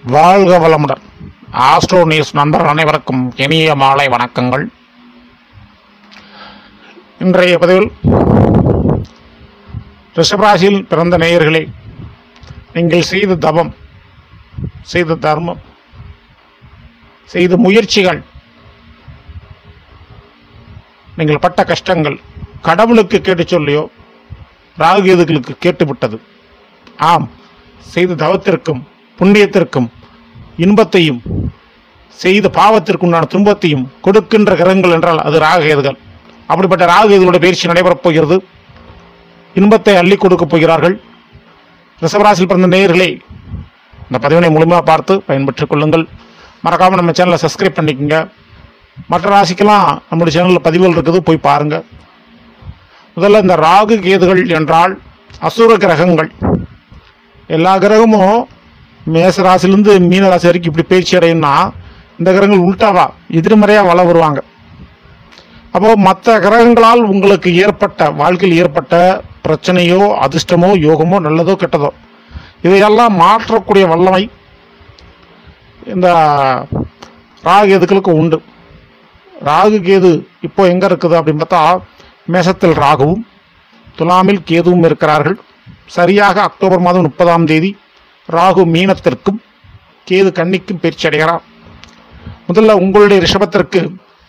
வாழ்க வளமுடன் astro news நண்பர்கள் அனைவருக்கும் இனிய மாலை வணக்கங்கள் இன்றைய பதிவில் ரிஷபராசியில் பிறந்த நேயர்களே நீங்கள் செய்த தவம் செய்த தர்மம் செய்த முயற்சிகள் நீங்கள் பட்ட கஷ்டங்கள் கடவுளுக்கு கேட்டு சொல்லியோ ராகுகேதுகளுக்கு கேட்டுவிட்டது ஆம் செய்த தவத்திற்கும் புண்ணியத்திற்கும் இன்பத்தையும் செய்த பாவத்திற்குண்டான துன்பத்தையும் கொடுக்கின்ற கிரகங்கள் என்றால் அது ராககேதுகள் அப்படிப்பட்ட ராககேதுகளுடைய பயிற்சி நடைபெறப் போகிறது இன்பத்தை அள்ளி கொடுக்கப் போகிறார்கள் ரிஷபராசியில் பிறந்த நேயர்களே இந்த பதிவினை முழுமையாக பார்த்து பயன்பெற்றுக் கொள்ளுங்கள் மறக்காமல் நம்ம சேனலை சப்ஸ்கிரைப் பண்ணிக்கோங்க மற்ற ராசிக்கெல்லாம் நம்முடைய சேனலில் பதிவுகள் இருக்குது போய் பாருங்கள் முதல்ல இந்த ராகு கேதுகள் என்றால் அசுர கிரகங்கள் எல்லா கிரகமும் மேச ராசிலேருந்து மீன ராசி வரைக்கும் இப்படி பயிற்சி அடையும்னா இந்த கிரகங்கள் உள்டாவா எதிர்மறையாக வள வருவாங்க அப்போ மற்ற கிரகங்களால் உங்களுக்கு ஏற்பட்ட வாழ்க்கையில் ஏற்பட்ட பிரச்சனையோ அதிர்ஷ்டமோ யோகமோ நல்லதோ கெட்டதோ இதையெல்லாம் மாற்றக்கூடிய வல்லமை இந்த ராகு கேதுக்களுக்கு உண்டு ராகு கேது இப்போ எங்க இருக்குது அப்படின்னு பார்த்தா மேசத்தில் ராகுவும் துலாமில் கேதுவும் இருக்கிறார்கள் சரியாக அக்டோபர் மாதம் முப்பதாம் தேதி ராகு மீனத்திற்கும் கேது கன்னிக்கும் பயிற்சி அடைகிறார் முதல்ல உங்களுடைய ரிஷபத்திற்கு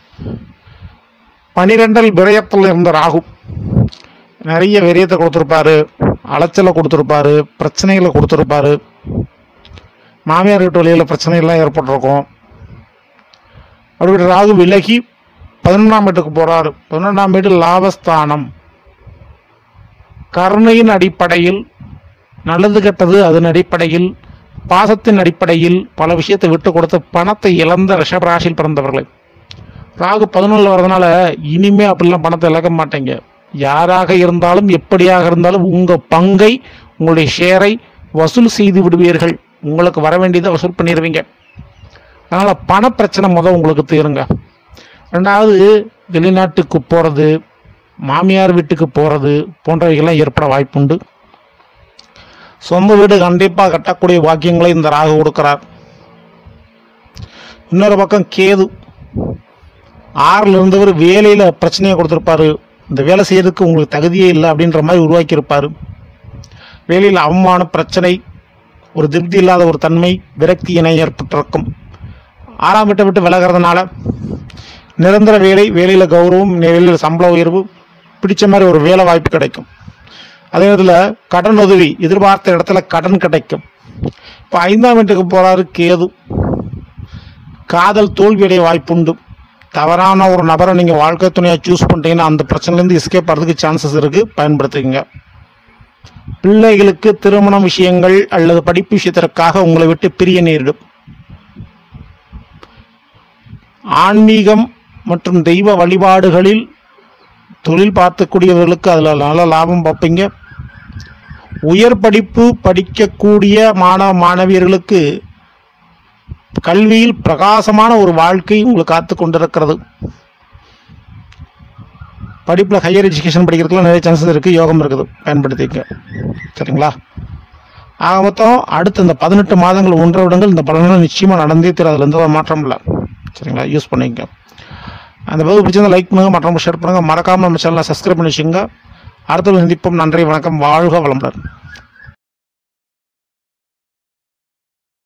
பனிரெண்டில் விரயத்தில் இருந்த ராகு நிறைய விரயத்தை கொடுத்துருப்பாரு அலைச்சலை கொடுத்துருப்பாரு பிரச்சனைகளை கொடுத்துருப்பாரு மாமியார் வீட்டு வழியில் பிரச்சனைகள்லாம் ஏற்பட்டிருக்கும் அப்படி ராகு விலகி பதினொன்றாம் வீட்டுக்கு போறாரு பதினொன்றாம் வீடு லாபஸ்தானம் கருணையின் அடிப்படையில் நல்லது கெட்டது அதன் அடிப்படையில் பாசத்தின் அடிப்படையில் பல விஷயத்தை விட்டு கொடுத்து பணத்தை இழந்த ரிஷபராசியில் பிறந்தவர்கள் ராகு பதினொன்றில் வர்றதுனால இனிமே அப்படிலாம் பணத்தை இழக்க மாட்டீங்க யாராக இருந்தாலும் எப்படியாக இருந்தாலும் உங்க பங்கை உங்களுடைய ஷேரை வசூல் செய்து விடுவீர்கள் உங்களுக்கு வர வேண்டியதை வசூல் பண்ணிடுவீங்க அதனால பண பிரச்சனை முதல் உங்களுக்கு தீருங்க ரெண்டாவது வெளிநாட்டுக்கு போகிறது மாமியார் வீட்டுக்கு போகிறது போன்றவைகள்லாம் ஏற்பட வாய்ப்புண்டு சொந்த வீடு கண்டிப்பாக கட்டக்கூடிய வாக்கியங்களை இந்த ராகு கொடுக்கிறார் இன்னொரு பக்கம் கேது ஆறில் இருந்தவர் வேலையில் பிரச்சனையை கொடுத்துருப்பாரு இந்த வேலை செய்யறதுக்கு உங்களுக்கு தகுதியே இல்லை அப்படின்ற மாதிரி உருவாக்கியிருப்பாரு வேலையில் அவமான பிரச்சனை ஒரு திருப்தி இல்லாத ஒரு தன்மை விரக்தி என ஏற்பட்டிருக்கும் ஆறாம் வீட்டை விட்டு விலகிறதுனால நிரந்தர வேலை வேலையில் கௌரவம் வேலையில் சம்பள உயர்வு பிடிச்ச மாதிரி ஒரு வேலை வாய்ப்பு கிடைக்கும் அதே நேரத்தில் கடன் உதவி எதிர்பார்த்த இடத்துல கடன் கிடைக்கும் இப்போ ஐந்தாம் வீட்டுக்கு போறாரு கேது காதல் தோல்வியடைய வாய்ப்புண்டு தவறான ஒரு நபரை நீங்கள் வாழ்க்கை துணையாக சூஸ் பண்ணிட்டீங்கன்னா அந்த பிரச்சனைலேருந்து எஸ்கேப் ஆகிறதுக்கு சான்சஸ் இருக்குது பயன்படுத்திக்கங்க பிள்ளைகளுக்கு திருமணம் விஷயங்கள் அல்லது படிப்பு விஷயத்திற்காக உங்களை விட்டு பிரிய நேரிடும் ஆன்மீகம் மற்றும் தெய்வ வழிபாடுகளில் தொழில் பார்க்கக்கூடியவர்களுக்கு அதில் நல்ல லாபம் பார்ப்பீங்க உயர் படிப்பு படிக்கக்கூடிய மாணவ மாணவியர்களுக்கு கல்வியில் பிரகாசமான ஒரு வாழ்க்கை உங்களுக்கு காத்து கொண்டிருக்கிறது படிப்பில் ஹையர் எஜுகேஷன் படிக்கிறதுக்குலாம் நிறைய சான்சஸ் இருக்குது யோகம் இருக்குது பயன்படுத்திக்க சரிங்களா ஆக மொத்தம் அடுத்த இந்த பதினெட்டு மாதங்கள் ஒன்றரை வருடங்கள் இந்த பலன்கள் நிச்சயமாக நடந்தே தீரும் அதில் எந்த ஒரு மாற்றம் இல்லை சரிங்களா யூஸ் பண்ணிக்கங்க அந்த பதிவு பிடிச்சிருந்தா லைக் பண்ணுங்கள் மற்றவங்க ஷேர் பண்ணுங்கள் மறக்காமல் நம்ம சேனலை சப்ஸ்கிரைப் பண்ணி வச்சுங்க அடுத்த சந்திப்போம் நன்றி வணக்கம் வாழ்க வளமுடன்